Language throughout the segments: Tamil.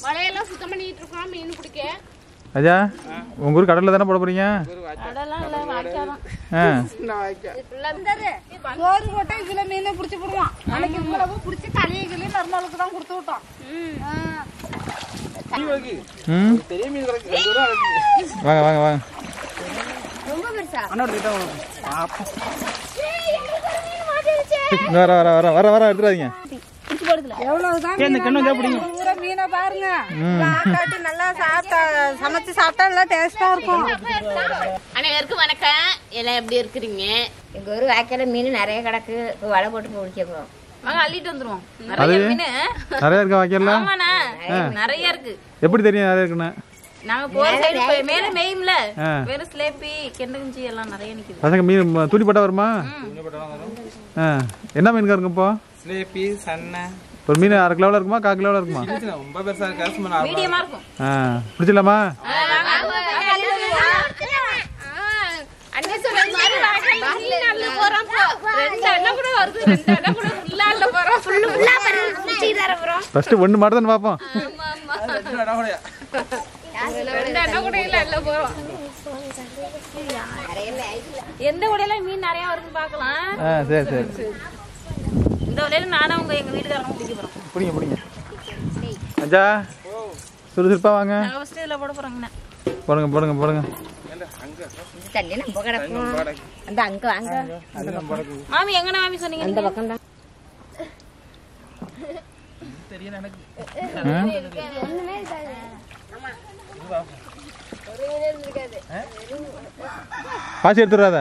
வலையெல்லாம் சுத்தம் பண்ணிட்டு இருக்கோம் மீன் பிடிக்க அஜா உங்க ஊர் கடல்ல தானே போட போறீங்க அதெல்லாம் இல்ல வாய்க்காதான் ஆ சோறு போட்டு இவ்வளவு மீனை பிடிச்சி போடுவான் அன்னைக்கு இவ்வளவு பிடிச்சி தலையை கிளி மறுநாளுக்கு தான் கொடுத்து விட்டோம் ஆ. ம் பெரிய மீன் கிடக்கு ரெண்டு ரூபா கிடக்கு வாங்க வாங்க வாங்க அண்ணா கிட்ட பாப்போம் இங்க வர வர வர வர வர எடுத்துறாதீங்க எவ்வளவுதான் இந்த கண்ணு தான் பிடிங்க ஊர மீனை பாருங்க காக்காட்டி நல்லா சாப்பிட்டா சமைச்சு சாப்பிட்டா நல்லா டேஸ்டா இருக்கும் அனைவருக்கும் வணக்கம் எல்லாம் எப்படி இருக்கிறீங்க எங்க ஊர் வாய்க்கால மீன் நிறைய கிடக்கு இப்ப வலை போட்டு பிடிச்சிருக்கோம் வாங்க அள்ளிட்டு வந்துருவோம் அது நிறைய மீன் நிறைய இருக்கா வைக்கல ஆமாண்ணா நிறைய இருக்கு எப்படி தெரியும் நிறைய இருக்குன்னு நாங்க போற சைடு மேல மேயும்ல ஆ. வெறும் ஸ்லேப்பி கெண்டகுஞ்சி எல்லாம் நிறைய நிக்குது பசங்க மீன் ம- துணி போட்டா வருமா ஆ என்ன மீன் இருக்கு இப்போ ஸ்லேப்பி சன்ன ஒரு மீன் அரை கிலோவில் இருக்குமா கால் கிலோவில் இருக்குமா ரொம்ப பெருசா இருக்கா சும்மா நார்மலா மீடியமா இருக்கும் ஆ பிடிச்சிடலாமா அண்ணே சொன்ன மாதிரி வாய்க்கால்ல மீன் அள்ள போறோம் போ. ரெண்டு அண்ணன் கூட வருது ரெண்டு அண்ணன் கூட ஃபுல்லா அள்ள போறோம் ஃபுல்லு ஃபுல்லா ஃபர்ஸ்ட் ஒன்று மட்டும் தானே பார்ப்போம் ஆமா ஆமா ரெண்டு இடம் கூடயா? ரெண்டு அண்ணன் கூட இல்ல அள்ள போறோம் எந்த உடையில மீன் நிறைய வருதுன்னு பாக்கலாம் ஆ சரி சரி இந்த உடையில நானும் உங்க எங்க வீட்டுக்காரங்க பிடிக்க போறோம் பிடிங்க பிடிங்க அஜா சுறுசுறுப்பா வாங்க நாங்க ஃபர்ஸ்ட் இதுல போட போறோங்கண்ணா போடுங்க போடுங்க போடுங்க தண்ணி நம்ம கிடக்கும் அந்த அங்க வாங்க மாமி எங்கண்ணா மாமி சொன்னீங்க அந்த பக்கம் தான் பாசி எடுத்துடாத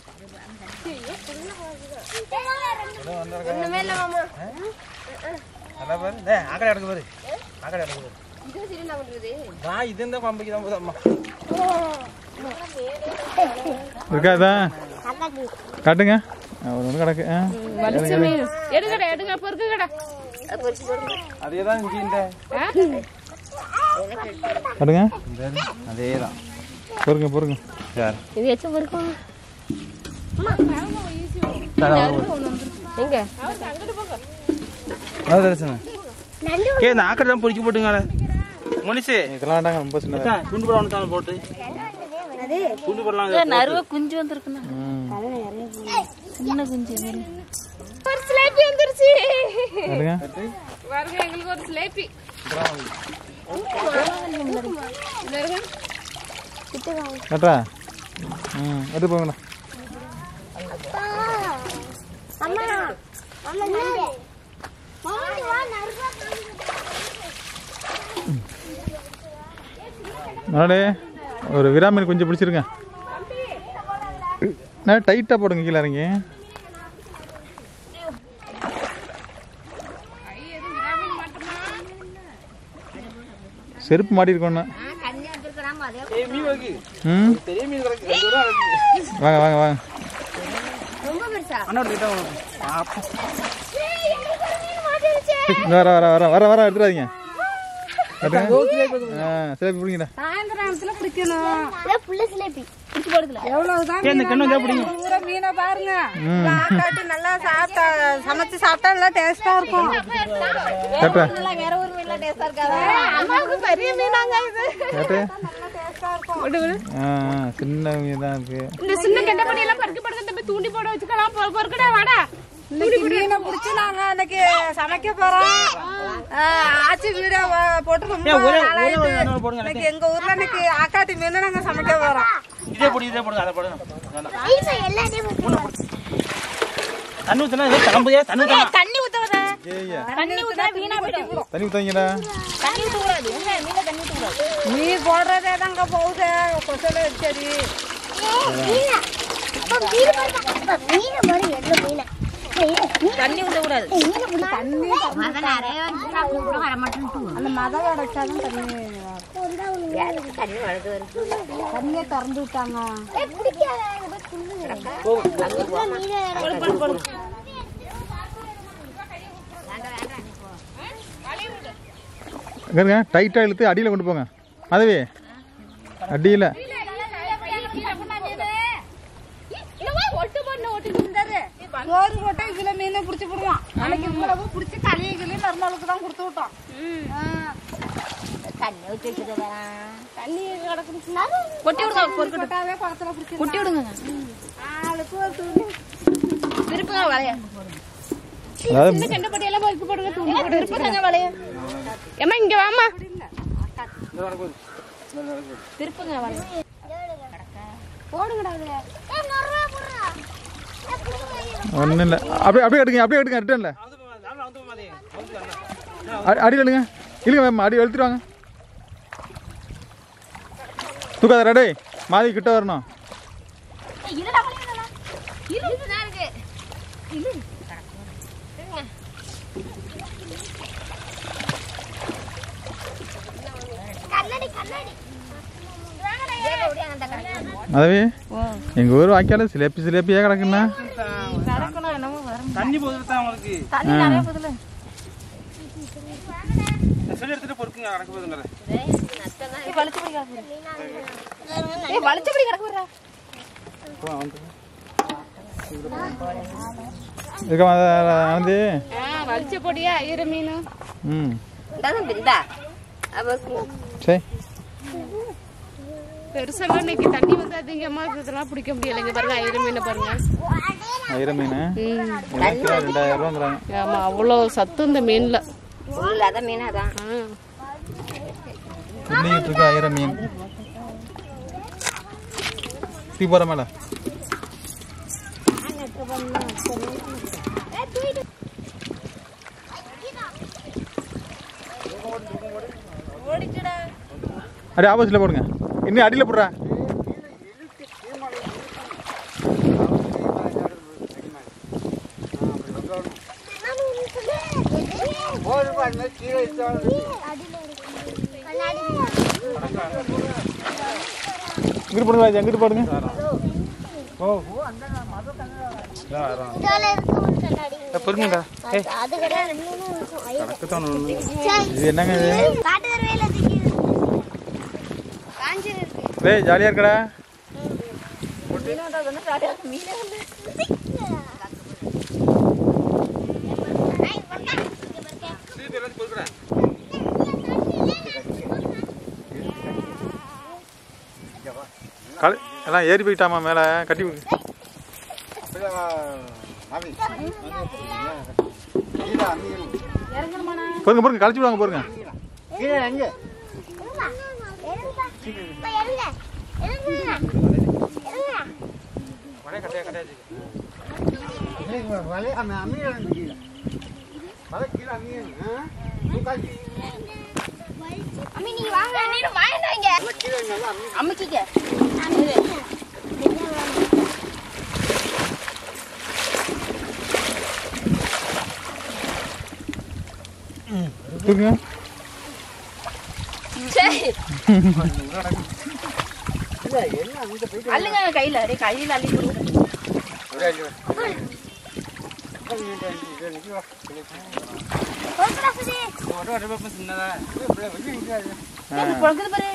நல்லா பாரு டேய், ஆக்கடை எடுக்க பாரு ஆக்கடை எடுக்க பாரு நான் இது இருந்தா பம்பைக்கு தான் போதும் அம்மா இருக்காதா காட்டுங்க ஆ, ஒரு ஒன்று கிடக்கு ஆ எடுங்கடா எடுங்க பொறுக்கு கடை அதே தான் இங்கே இந்த காட்டுங்க அதே தான் பொறுங்க பொறுங்க சார் இது எச்சு இருக்கும் அது தரிசன கே இந்த ஆக்கடை தான் பொறிக்க போட்டுங்க மனுஷே இதெல்லாம் வேண்டாங்க ரொம்ப சின்னதா துண்டு போட ஒன்று தான் போட்டு துண்டு போடலாம் நறுவ குஞ்சு வந்திருக்குண்ணா ம் சின்ன குஞ்சு மாதிரி ஒரு ஸ்லேப்பி வந்துருச்சு காட்டுங்க பாருங்க எங்களுக்கு ஒரு ஸ்லேப்பி கட்டா ம் எடுத்து போங்கண்ணா நாளே ஒரு விராமீன் கொஞ்சம் பிடிச்சிருங்க நான் டைட்டாக போடுங்க கீழே இறங்கி செருப்பு மாட்டி இருக்கோண்ணா தண்ணி வந்துருக்கிறாம அதே ஏய் மீன் இருக்கு ம் பெரிய மீன் கிடக்கு ரெண்டு ரூபா கிடக்கு வாங்க வாங்க வாங்க ரொம்ப பெருசா அண்ணா கிட்ட பாப்போம் இங்க வர வர வர வர வர எடுத்துடாதீங்க காட்டுங்க. ஆ சரி பிடிங்கடா சாயந்தரம் நேரத்துல பிடிக்கணும் புள்ள சிலேபி எவ்வளவுதான் இந்த கண்ணு தான் பிடிங்க ஊர மீனை பாருங்க காக்காட்டி நல்லா சாப்பிட்டா சமைச்சு சாப்பிட்டா நல்லா டேஸ்டா இருக்கும் கேட்டா வேற ஒரு மீன்ல டேஸ்டா இருக்காதா அம்மாவுக்கு பெரிய மீனாங்க இது கேட்டு டேஸ்டா இருக்கும் ஆ ஆ, சின்ன மீன் தான் இருக்கு இந்த சின்ன கெண்ட பண்ணி எல்லாம் பறக்க பறக்க தம்பி தூண்டி போட வச்சுக்கலாம் பொ- பொறுக்கடா வாடா இன்னைக்கு மீனை பிடிச்சி நாங்க இன்னைக்கு சமைக்க போறோம் ஆ, ஆச்சி வீடியோ போட்டு ரொம்ப ஏன் ஒரே- நாளாயிட்டு. ஒரே ஒரு நாள் போடுங்க இன்னைக்கு எங்க ஊர்ல இன்னைக்கு ஆக்காட்டி மீன் நாங்க சமைக்க போறோம் இதே போடு இதே போடுங்க அதை போடுங்க வேண்டாம். தண்ணி ஊத்துனா இதே கிளம்புதே தண்ணி ஊத்தனா தண்ணி ஊத்த வர ஏய்யா தண்ணி ஊத்தா வீணா போயிடும் தண்ணி ஊத்தாங்கடா தண்ணி ஊத்த கூடாது எங்க மீன தண்ணி ஊத்த கூடாது நீ போடுறதே தாங்க போகுது கொசல சரி தண்ணி ஊத்த கூடாது மத நிறைய வந்துச்சுன்னா கூட வர மாட்டேன்ட்டு அந்த மதம் அடைச்சாலும் தண்ணி யாருக்கு தண்ணி வளர்த்து வருது தண்ணியை திறந்து விட்டாங்க இங்க இருங்க டைட்டாக இழுத்து அடியில் கொண்டு போங்க மாதவி அடியில் ஒட்டு பண்ண ஒட்டு சோறு போட்டு இதுல மீனை பிடிச்சி போடுவான் அன்னைக்கு இவ்வளவு பிடிச்சி தலையை கிளி மறுநாளுக்கு தான் கொடுத்து விட்டோம் ஆ. தண்ணி கிடக்குன்னு கொட்டி விடுங்க பொறுக்கட்டும் போட்டாவே குளத்துல பிடிச்சி கொட்டி விடுங்க ஆளுக்கு ஒரு துணி திருப்புங்க வளைய அதாவது சின்ன கெண்டை பட்டியெல்லாம் பொறுக்கு போடுங்க தூண்டி போட்டு திருப்புங்க வளைய ஏம்மா இங்க வாமா திருப்புங்க வளைய போடுங்கடா அதுல ஒன்றும் இல்லை அப்படியே அப்படியே எடுங்க அப்படியே எடுங்க ரிட்டர்னில் அடி எடுங்க இல்லைங்க மேம் அடி எழுத்துட்டு வாங்க தூக்காத ரெடே மாதிரி கிட்ட வரணும் இருடா வளையடா இருதான் இருக்கு இரு அதவே எங்கள் ஊர் வாய்க்கால சிலேப்பி சிலேப்பியாக கிடக்குண்ணா நடக்கணும் என்னமோ வரும் தண்ணி போதுல தான் உங்களுக்கு தண்ணி நிறைய போதுல சொல்லி எடுத்துட்டு பொறுக்குங்க நடக்க போதுங்கிற வலிச்சபடி கிடக்கு ஏய் வலிச்சபடி கிடக்குறா இருக்கா ஆனந்தி ஆ வலிச்ச பொடியா ஈர மீன் ம் பிரிந்தா அப்ப சரி பெருசெல்லாம் இன்னைக்கு தண்ணி வந்து அதிகமா இதெல்லாம் பிடிக்க முடியல இங்க பாருங்க ஈர மீனை பாருங்க ஐர மீன் ம். கிலோ ரெண்டாயிரம் ரூபாங்கிறாங்க ஆமா அவ்வளவு சத்து இந்த மீன்ல இல்லாத மீன் அதான் ஆ. துணிக்கிட்டு இருக்கு ஐர மீன் தீ போகிற மேலே அடி ஆப்போசிட்டில் போடுங்க இன்னும் அடியில் போடுறா இங்கிட்டு போடுங்க ராஜா இங்கிட்டு போடுங்க ஓ பொறுங்கடா ஏய் கணக்குத்தான் ஒன்று இது என்னங்க இது டேய் ஜாலியாக இருக்கடா கல எல்லாம் ஏறி போயிட்டாமா மேலே கட்டி வை. போருங்க போருங்க கழிச்சு விடுவாங்க போருங்க அம்மிக்கிக்க தூக்குங்க அள்ளுங்க கையில அப்படியே கையில அள்ளி கொடுங்க சின்னதா பொழுது பாரு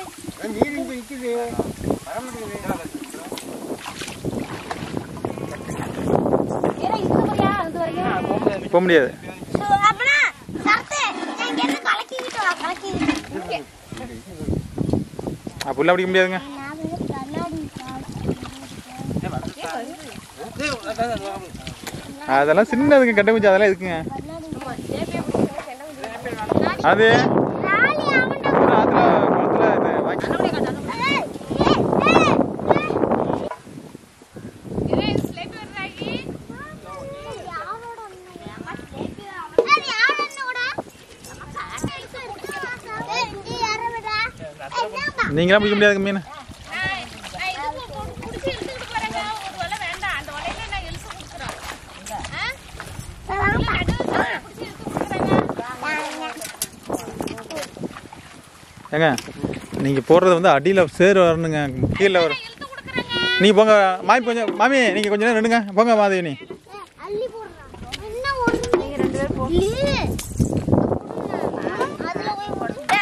ஏன்னா இது போறியா இது வரைக்கும் போக முடியாது அப்படிலாம் பிடிக்க முடியாதுங்க அதெல்லாம் சின்னதுங்க கட்ட முடிச்சு அதெல்லாம் இருக்குங்க அது ஆத்துல குளத்துல இது வாங்கி நீங்களாம் பிடிக்க முடியாதுங்க மீன் ஏங்க நீங்க போடுறது வந்து அடியில சேறு வரணுங்க கீழே வரும் நீங்க போங்க மாமி கொஞ்சம் மாமி நீங்க கொஞ்ச நேரம் நின்னுங்க போங்க மாதவி நீ அள்ளி போடுறான் என்ன ஒரு நீங்க ரெண்டு பேரும் போடுங்க அதுல போய்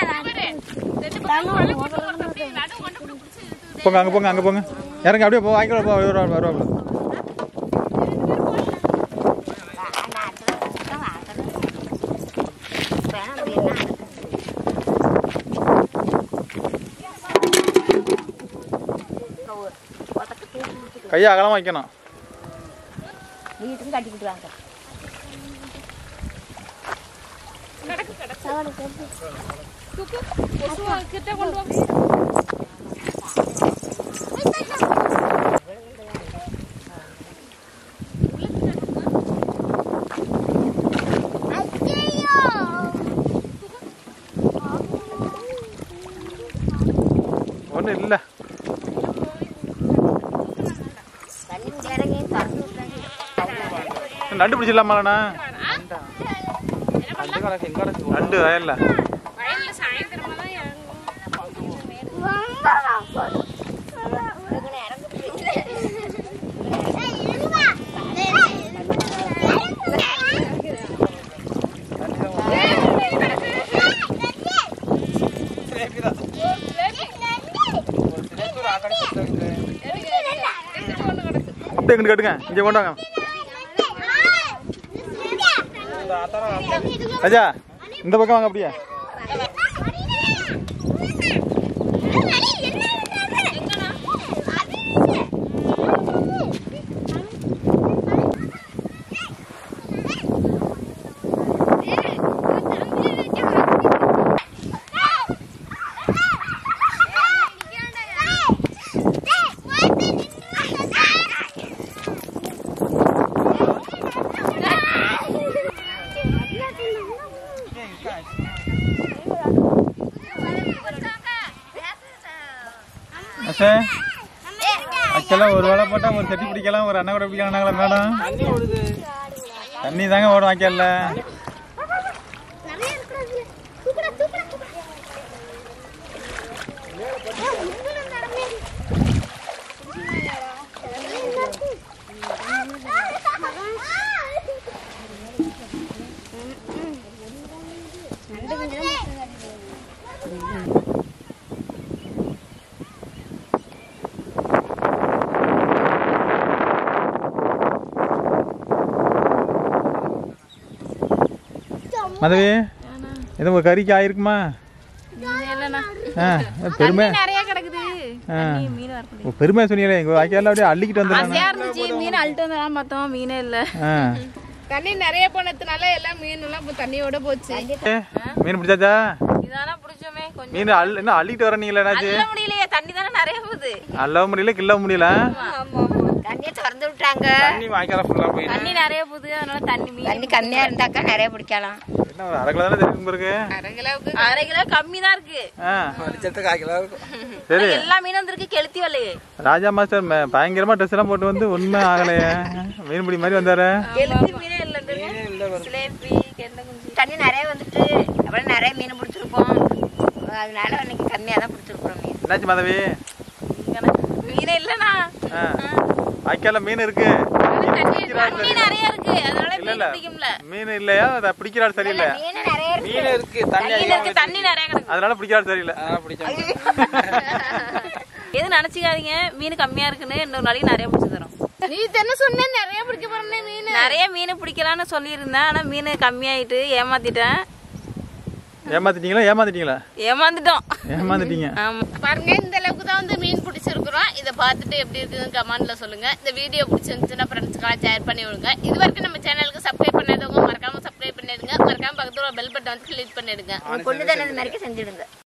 போங்க அங்க போங்க அங்க போங்க இறங்க அப்படியே போ வாங்கிக்கலாம் போ வருவா வருவாப்ல கையை அகலமாக வைக்கணும் வீட்டுக்கும் கட்டிக்கிட்டு வாங்க தூக்கு கொசுவை கிட்ட கொண்டு வா ஒன்றும் இல்லை தண்ணி இறங்கி திறந்து விட்டாங்க நண்டு பிடிச்சிடலாமாண்ணா அஞ்சு கணக்கு எங்க கணக்கு நண்டு வயலில் வயல்ல சாயந்தரமா தான் இறங்கும் முட்டை எங்கிட்டு கட்டுங்க இங்கே கொண்டு வாங்க ராஜா இந்த பக்கம் வாங்க அப்படியே அசே ஆக்சுவலாக ஒரு வேலை போட்டால் ஒரு தட்டி பிடிக்கலாம் ஒரு அண்ணன் கூட பிடிக்கலாம்னாங்களா மேடம் தண்ணி ஓடுது தண்ணி தாங்க ஓடும் வாய்க்கால்ல மதவி எதுவும் ஒரு கறிக்கு ஆயிருக்குமா ஆ பெருமை நிறைய கிடக்குது ஆ மீன் வரக்கூடிய ஓ, பெருமை சொன்னீங்களே எங்கள் வாய்க்காலில் அப்படியே அள்ளிக்கிட்டு வந்துடுறாங்க ஆசையா இருந்துச்சு மீன் அழுட்டு வந்துடலாம் பார்த்தோம் மீனே இல்ல ஆ தண்ணி நிறைய போனதுனால எல்லாம் மீன் எல்லாம் இப்ப தண்ணியோட போச்சு ஏ, மீன் பிடிச்சாச்சா இதானா பிடிச்சோமே கொஞ்சம் மீன் அள் என்ன அள்ளிட்டு வரீங்களா என்னாச்சு அள்ள முடியலையே தண்ணி தானே நிறைய போகுது அள்ளவும் முடியல கிள்ளவும் முடியல தண்ணியை திறந்து விட்டாங்க தண்ணி வாய்க்கால ஃபுல்லா போயிடுது தண்ணி நிறைய போகுது அதனால தண்ணி மீன் தண்ணி கம்மியா இருந்தாக்கா நிறைய பிடிக்கலாம் என்ன ஒரு அரை கிலோ தானே தெரியும் பிறகு அரை கிலோவுக்கு அரை கிலோ கம்மி தான் இருக்கு ஆ வெளிச்சத்துக்கு கால் கிலோ இருக்கும் சரி எல்லா மீனும் வந்திருக்கு கெளுத்தி வரலையே ராஜா மாஸ்டர் ம- பயங்கரமா ட்ரெஸ் எல்லாம் போட்டு வந்து உண்மை ஆகலையே மீன்பிடி மாதிரி வந்தாரு கெளுத்தி மீனே இல்ல சிலேபி கெண்டை குஞ்சு தண்ணி நிறைய வந்துட்டு அப்புறம் நிறைய மீன் பிடிச்சிருப்போம் அதனால அன்னைக்கு கம்மியாக தான் பிடிச்சிருக்கிறோம் மீன் என்னாச்சு மாதவி மீனே இல்லனா ஆ வாய்க்கால மீன் இருக்கு தண்ணி நிறைய இருக்கு அதனால இல்ல மீன் இல்ல பிடிக்கும்ல மீன் இல்லையா அதை பிடிக்கிறாள் சரியில்லை மீன் நிறைய இருக்கு மீன் இருக்கு தண்ணி மீன் இருக்கு தண்ணி நிறைய கிடக்கு அதனால பிடிக்கிறாள் சரியில்லை அதனால பிடிச்சாங்க எது நினைச்சுக்காதீங்க மீன் கம்மியா இருக்குன்னு இன்னொரு நாளைக்கு நிறைய பிடிச்சி தரோம் நீ தானே சொன்ன நிறைய பிடிக்க போறேன் மீன் நிறைய மீன் பிடிக்கலாம்னு சொல்லியிருந்தேன் ஆனா மீன் கம்மியாயிட்டு ஏமாத்திட்டேன் ஏமாத்திட்டீங்களா ஏமாத்திட்டீங்களா ஏமாந்துட்டோம் ஏமாந்துட்டீங்க ஆமா பாருங்க இந்த அளவுக்கு தான் வந்து மீன் பிடிச்சிருக்கிறோம் இதை பார்த்துட்டு எப்படி இருக்குதுன்னு கமெண்ட்ல சொல்லுங்க இந்த வீடியோ பிடிச்சிருந்துச்சுன்னா ஃப்ரெண்ட்ஸ்க்கெல்லாம் ஷேர் பண்ணி விடுங்க இது வரைக்கும் நம்ம சேனலுக்கு சப்ஸ்கிரைப் பண்ணாதவங்க மறக்காம சப்ஸ்கிரைப் பண்ணிடுங்க மறக்காம பக்கத்துல பெல் பட்டன் வந்து கிளிக் பண்ணிடுங்க கொண்டு தானே இது மாதிரி செஞ்சிடுங்க